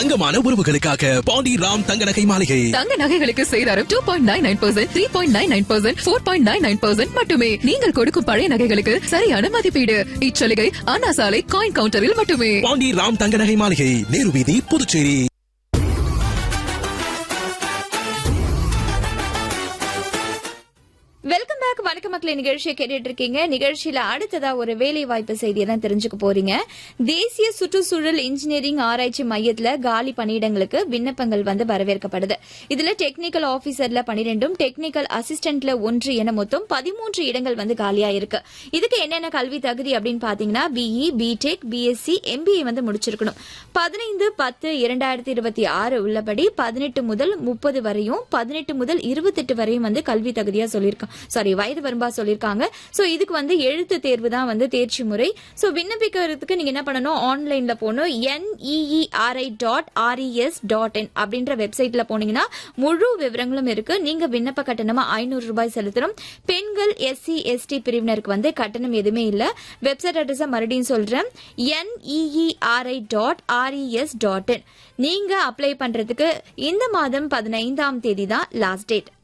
தங்கமான உறவுகளுக்காக பாண்டி ராம் தங்க நகை மாளிகை தங்க நகைகளுக்கு சேதாரம் two point nine nine percent three point nine nine percent four point nine nine percent மட்டுமே நீங்கள் கொடுக்கும் பழைய நகைகளுக்கு சரியான மதிப்பீடு இச்சலுகை அண்ணா சாலை காயின் கவுண்டரில் மட்டுமே பாண்டி ராம் தங்க நகை மாளிகை நேரு வீதி புதுச்சேரி வெல்கம் பேக் வணக்க மக்களே நிகழ்ச்சியை கேட்டுட்டு இருக்கீங்க நிகழ்ச்சியில அடுத்ததா ஒரு வேலை வாய்ப்பு செய்தியை தான் தெரிஞ்சுக்க போறீங்க தேசிய சுற்றுச்சூழல் இன்ஜினியரிங் ஆராய்ச்சி மையத்துல காலி பணியிடங்களுக்கு விண்ணப்பங்கள் வந்து வரவேற்கப்படுது இதுல டெக்னிக்கல் ஆபீசர்ல பனிரெண்டும் டெக்னிக்கல் அசிஸ்டன்ட்ல ஒன்று என மொத்தம் பதிமூன்று இடங்கள் வந்து காலியா இருக்கு இதுக்கு என்னென்ன கல்வி தகுதி அப்படின்னு பாத்தீங்கன்னா பிஇ பிடெக் பிஎஸ்சி எம்பிஏ வந்து முடிச்சிருக்கணும் பதினைந்து பத்து இரண்டாயிரத்தி இருபத்தி ஆறு உள்ளபடி பதினெட்டு முதல் முப்பது வரையும் பதினெட்டு முதல் இருபத்தெட்டு வரையும் வந்து கல்வி தகுதியா சொல்லியிருக்காங்க சாரி வயது வரம்பா சொல்லியிருக்காங்க சோ இதுக்கு வந்து எழுத்து தேர்வு தான் வந்து தேர்ச்சி முறை சோ விண்ணப்பிக்கிறதுக்கு நீங்க என்ன பண்ணணும் ஆன்லைன்ல போகணும் N E E R I dot R E S dot in அப்படின்ற வெப்சைட்ல போனீங்கன்னா முழு விவரங்களும் இருக்கு நீங்க விண்ணப்ப கட்டணமா ஐநூறு ரூபாய் செலுத்தணும் பெண்கள் எஸ்சி எஸ்டி பிரிவினருக்கு வந்து கட்டணம் எதுவுமே இல்ல வெப்சைட் அட்ரஸ் மறுபடியும் சொல்றேன் N E E R I dot R E S dot in நீங்க அப்ளை பண்றதுக்கு இந்த மாதம் பதினைந்தாம் தேதி தான் லாஸ்ட் டேட்